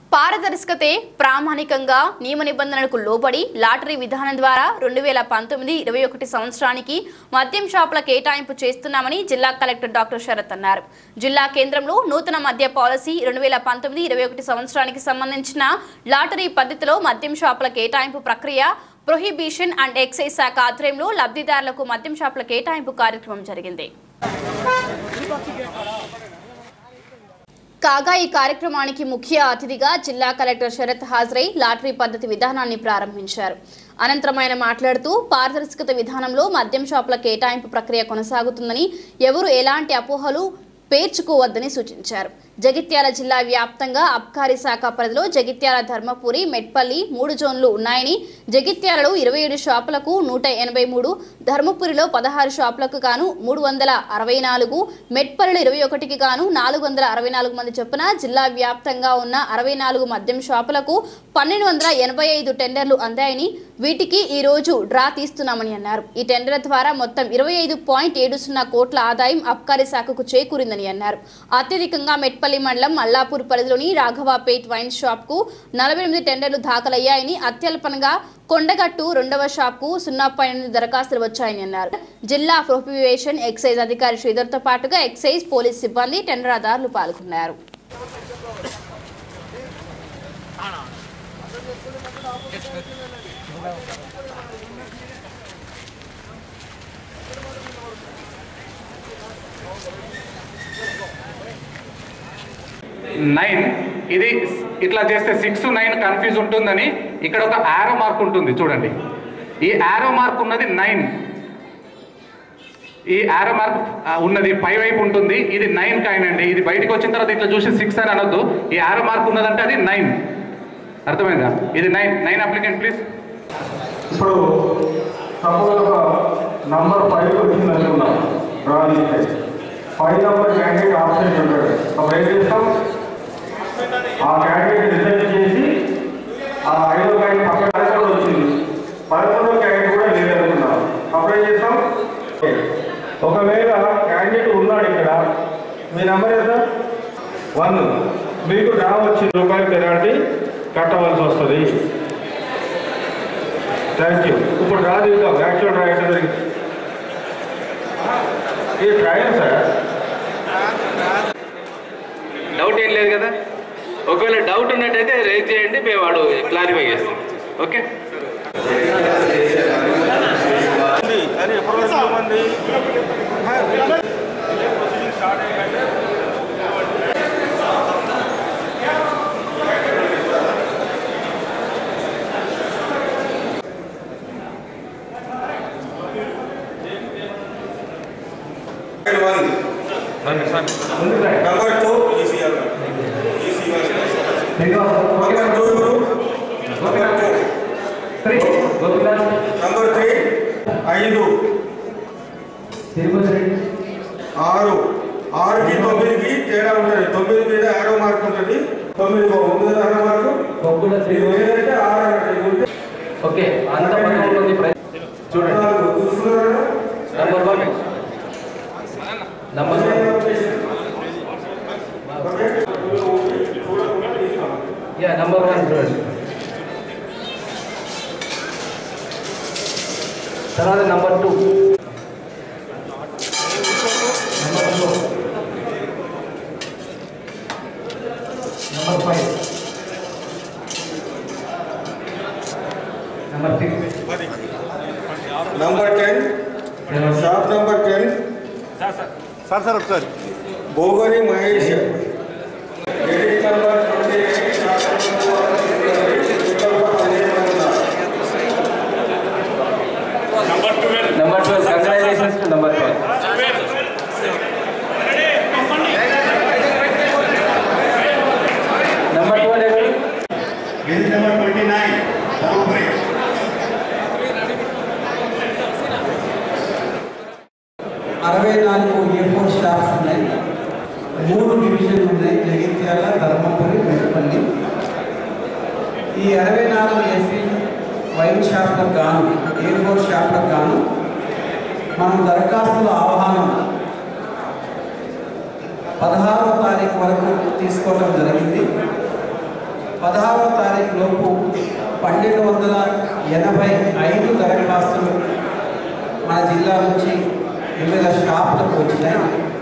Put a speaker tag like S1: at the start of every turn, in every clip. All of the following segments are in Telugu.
S1: పారదర్శకతే ప్రామాణికంగా నియమ నిబంధనలకు లోబడి లాటరీ విధానం ద్వారా రెండు వేల పంతొమ్మిది ఇరవై ఒకటి సంవత్సరానికి మద్యం షాపుల కేటాయింపు చేస్తున్నామని జిల్లా కలెక్టర్ డాక్టర్ శరత్ అన్నారు జిల్లా కేంద్రంలో నూతన మద్య పాలసీ రెండు వేల పంతొమ్మిది ఇరవై ఒకటి సంవత్సరానికి సంబంధించిన లాటరీ పద్ధతిలో మద్యం షాపుల కేటాయింపు ప్రక్రియ ప్రొహిబిషన్ అండ్ ఎక్సైజ్ శాఖ ఆధ్వర్యంలో లబ్ధిదారులకు మద్యం షాపుల కేటాయింపు కార్యక్రమం జరిగింది కాగా ఈ కార్యక్రమానికి ముఖ్య అతిథిగా జిల్లా కలెక్టర్ శరత్ హాజరై లాటరీ పద్ధతి విధానాన్ని ప్రారంభించారు అనంతరం ఆయన మాట్లాడుతూ పారదర్శకత విధానంలో మద్యం షాపుల కేటాయింపు ప్రక్రియ కొనసాగుతుందని ఎవరు ఎలాంటి అపోహలు పేర్చుకోవద్దని సూచించారు జగిత్యాల జిల్లా వ్యాప్తంగా అబ్కారీ శాఖ పరిధిలో జగిత్యాల ధర్మపురి మెట్పల్లి మూడు జోన్లు ఉన్నాయని జగిత్యాలలో ఇరవై ఏడు షాపులకు నూట ఎనభై మూడు ధర్మపురిలో పదహారు షాపులకు గాను మూడు వందల అరవై నాలుగు మెట్పల్లిలో ఇరవై ఒకటికి గాను నాలుగు వందల అరవై నాలుగు మంది చొప్పున జిల్లా వ్యాప్తంగా ఉన్న అరవై నాలుగు మద్యం షాపులకు పన్నెండు వందల ఎనభై ఐదు టెండర్లు అందాయని వీటికి ఈ రోజు డ్రా తీస్తున్నామని అన్నారు ఈ టెండర్ల ద్వారా మొత్తం ఇరవై ఐదు పాయింట్ ఏడు సున్నా కోట్ల ఆదాయం అబ్కారీ శాఖకు చేకూరిందని అన్నారు అత్యధికంగా మెట్పల్లి మండలం మల్లాపూర్ పరిధిలోని రాఘవాపేట్ వైన్ షాప్ కు నలభై ఎనిమిది టెండర్లు దాఖలయ్యాయని అత్యల్పంగా కొండగట్టు రెండవ షాప్ కు సున్నా పాయింట్ ఎనిమిది దరఖాస్తులు వచ్చాయని అన్నారు జిల్లా ప్రొహిబిషన్ ఎక్సైజ్ అధికారి శ్రీధర్తో పాటుగా ఎక్సైజ్ పోలీస్ సిబ్బంది టెండర్దారులు పాల్గొన్నారు
S2: నైన్ ఇది ఇట్లా చేస్తే సిక్స్ నైన్ కన్ఫ్యూజ్ ఉంటుందని ఇక్కడ ఒక యారో మార్క్ ఉంటుంది చూడండి ఈ యారో మార్క్ ఉన్నది నైన్ ఈ యారో మార్క్ ఆ, ఉన్నది పై వైపు ఉంటుంది ఇది నైన్ కాయిన్ అండి ఇది బయటకు వచ్చిన తర్వాత ఇట్లా చూసి సిక్స్ అని అనొద్దు ఈ యారో మార్క్ ఉన్నదంటే అది నైన్ అర్థమైందా ఇది నైన్ నైన్ అప్లికెంట్ ప్లీజ్
S3: ఇప్పుడు సపోజ్ ఒక నంబర్ ఫైవ్ వచ్చింది అనుకున్నాం డ్రా చేస్తే ఫైవ్ నంబర్ క్యాండిడేట్ ఆప్షన్ ఉంటాడు అప్పుడు ఏం చేస్తాం ఆ క్యాండిడేట్ రిజెక్ట్ చేసి ఆ ఐదో క్యాండిడేట్ పక్కన పదకొండు వచ్చింది పదకొండో క్యాండిడేట్ కూడా లేదు అనుకున్నాం అప్పుడు ఏం చేస్తాం ఒకవేళ క్యాండిడేట్ ఉన్నాడు ఇక్కడ మీ నెంబర్ ఎంత వన్ మీకు డ్రా వచ్చింది రూపాయలు పెనాల్టీ కట్టవలసి వస్తుంది థ్యాంక్ యూ ఇప్పుడు డ్రా తీద్దాం యాక్చువల్ డ్రా ఎక్కడ జరిగింది ఇది ట్రయల్ సార్
S4: డౌట్ ఏం లేదు కదా ఒకవేళ డౌట్ ఉన్నట్టయితే రేజ్ చేయండి మేము వాడు క్లారిఫై చేస్తాం ఓకే
S3: అని ఎప్పుడు మంది
S5: Number two, ECR. ECR. Number two, number two. Number three, ఐదు ఆరు ఆరుకి తొమ్మిదికి తేడా ఉంటుంది తొమ్మిది మీద ఆరో మార్క్ ఉంటుంది తొమ్మిది ఉంది ఆరో మార్కు ఇది ఏదంటే ఆరు అన్నట్టు. ఇది ఉంటే
S4: ఓకే అంత పదకొండు మంది ప్రై- చూడండి
S5: పద్నాలుగు. చూస్తున్నారా?
S4: Number one number one
S5: okay?
S4: Yeah number one చూడండి తర్వాత number two number four number five number six
S5: number ten shop number ten
S3: sir sir ఒకసారి
S5: Bhogari Mahesh credit number twenty eight shop number పదిహేను ఉన్నారు.
S4: Number twelve congratulations to number twelve number twelve ఎవరు
S5: Credit number twenty-nine, Bhogri.
S6: అరవై నాలుగు ఏ ఫోర్ స్టాఫ్స్ ఉన్నాయి మూడు డివిజన్లు ఉన్నాయి జగిత్యాల ధర్మపురి మెట్పల్లి ఈ అరవై నాలుగు ఏసీ వైన్ షాప్లకు గాను ఏ ఫోర్ షాప్లకు గాను మనం దరఖాస్తుల ఆహ్వానం పదహారవ తారీఖు వరకు తీసుకోవడం జరిగింది పదహారవ తారీఖు లోపు పన్నెండు వందల ఎనభై ఐదు దరఖాస్తులు మన జిల్లా నుంచి వివిధ షాపులకు వచ్చినాయి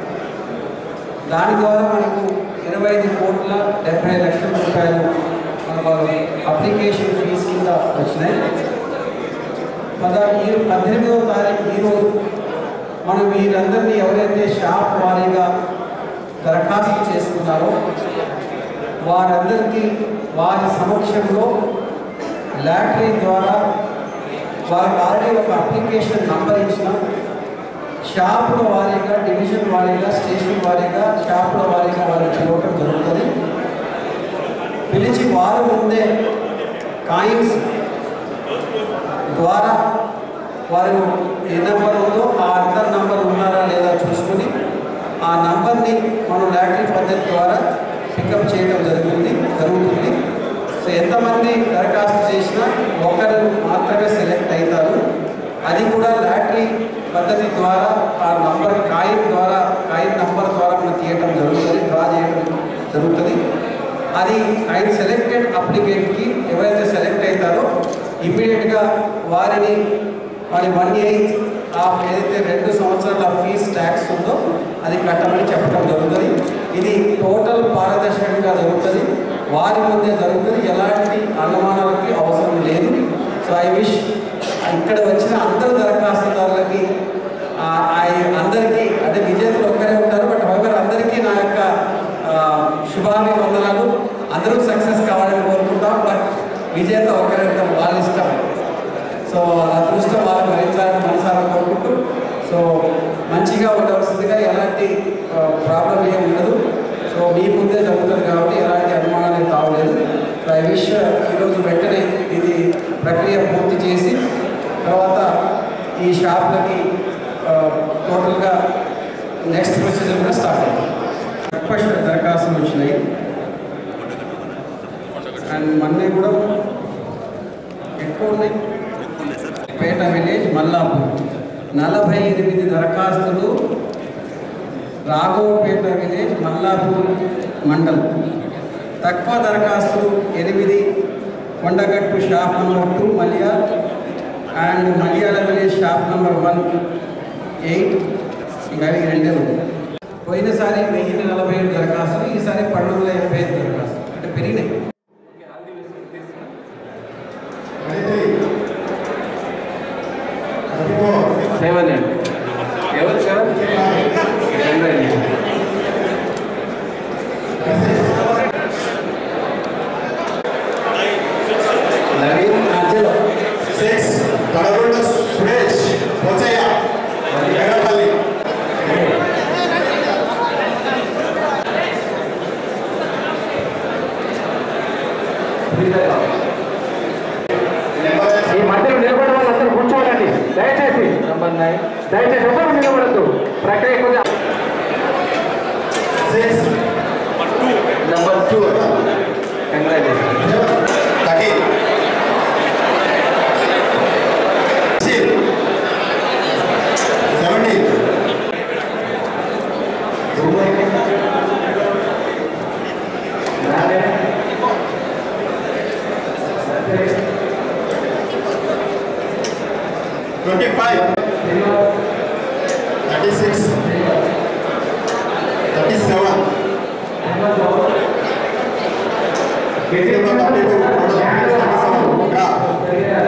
S6: దాని ద్వారా మనకు ఇరవై ఐదు కోట్ల డెబ్బై లక్షల రూపాయలు మన అప్లికేషన్ ఫీజు కింద వచ్చినాయి పద ఈ పద్దెనిమిదవ తారీఖు ఈరోజు మనం వీరందరినీ ఎవరైతే షాప్ వారీగా దరఖాస్తు చేసుకున్నారో వారందరికీ వారి సమక్షంలో లాటరీ ద్వారా వారికి ఆల్రెడీ ఒక అప్లికేషన్ నంబర్ ఇచ్చిన షాపుల వారీగా డివిజన్ వారీగా స్టేషన్ వారీగా షాపుల వారీగా వాళ్ళని పిలవటం జరుగుతుంది పిలిచి వారు ముందే కాయిన్స్ ద్వారా వారు ఏ నెంబర్ ఉందో ఆ అందరి నంబర్ ఉన్నారా లేదా చూసుకుని ఆ నంబర్ని మనం లాటరీ పద్ధతి ద్వారా పికప్ చేయడం జరుగుతుంది జరుగుతుంది సో ఎంతమంది దరఖాస్తు చేసినా ఒకరు మాత్రమే సెలెక్ట్ అవుతారు అది కూడా లాటరీ పద్ధతి ద్వారా ఆ నంబర్ కాయిన్ ద్వారా కాయిన్ నంబర్ ద్వారా మనం తీయటం జరుగుతుంది డ్రా చేయడం జరుగుతుంది అది ఆయన సెలెక్టెడ్ అప్లికేట్కి ఎవరైతే సెలెక్ట్ అవుతారో ఇమ్మీడియట్గా వారిని వారి వన్ ఎయిత్ ఆఫ్ ఏదైతే రెండు సంవత్సరాల ఫీజ్ ట్యాక్స్ ఉందో అది కట్టమని చెప్పడం జరుగుతుంది ఇది టోటల్ పారదర్శకంగా జరుగుతుంది వారి ముందే జరుగుతుంది ఎలాంటి అనుమానాలకి అవసరం లేదు సో ఐ విష్ ఇక్కడ వచ్చిన అందరు దరఖాస్తుదారులకి ఆ, ఆ- అందరికీ అంటే విజేతలు ఒక్కరే ఉంటారు బట్ హౌవర్ అందరికీ నా యొక్క ఆ, శుభాభివందనాలు అందరూ సక్సెస్ కావాలని కోరుకుంటాం బట్ విజేత ఒక్కరే ఉంటాం వాళ్ళ ఇష్టం సో అదృష్టం వాళ్ళు భరించాలని మనసారా కోరుకుంటూ సో మంచిగా ఉండవలసిందిగా ఎలాంటి ప్రాబ్లం ఏం ఉండదు సో మీ ముందే జరుగుతుంది కాబట్టి ఎలాంటి అనుమానాలు ఏం తావలేదు సో ఐ విష్ ఈరోజు వెంటనే ఇది ప్రక్రియ పూర్తి చేసి తర్వాత ఈ షాప్లకి టోటల్గా నెక్స్ట్ ప్రొసీజర్ కూడా స్టార్ట్ అయింది రిక్వెస్ట్ దరఖాస్తులు వచ్చినాయి అండ్ మొన్నే కూడా ఎక్కువ ఉన్నాయి పేట విలేజ్ మల్లాపూర్ నలభై ఎనిమిది దరఖాస్తులు రాఘవపేట విలేజ్ మల్లాపూర్ మండల్ తక్కువ దరఖాస్తులు ఎనిమిది Kondagattu shop number two Maliya and Maliyala village shop number one eight ఇంకా ఈ రెండే ఉన్నాయి పోయినసారి వెయ్యి నలభై ఏడు దరఖాస్తులు ఈసారి పన్నెండు వందల ఎనభై ఐదు దరఖాస్తులు అంటే పెరిగినాయి
S4: సెవెన్ అండి ఎవరు సెవెన్ చంద్రయ్య
S6: నవీన్ నాచలో
S5: సిక్స్ కడగొండ సురేష్ పోచయ్య ఎర్రపల్లి
S2: ఈ మధ్యలో నిలబడే వాళ్ళందరూ కూర్చోవాలండి దయచేసి
S4: నంబర్ నైన్
S2: దయచేసి ఎవరు నిలబడద్దు ప్రక్రియ కొద్దిగా
S5: six
S4: number two congratulation
S5: thirteen seventeen twenty five thirty six thirty seven thirty two thirty seven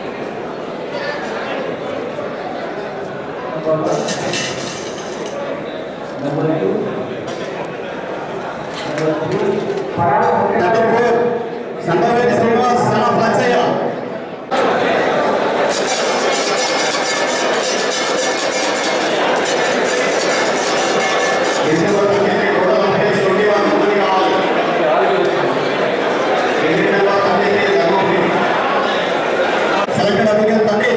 S5: thirty four Sangaveli Srinivas son of Lachaiah selected application తండ్రి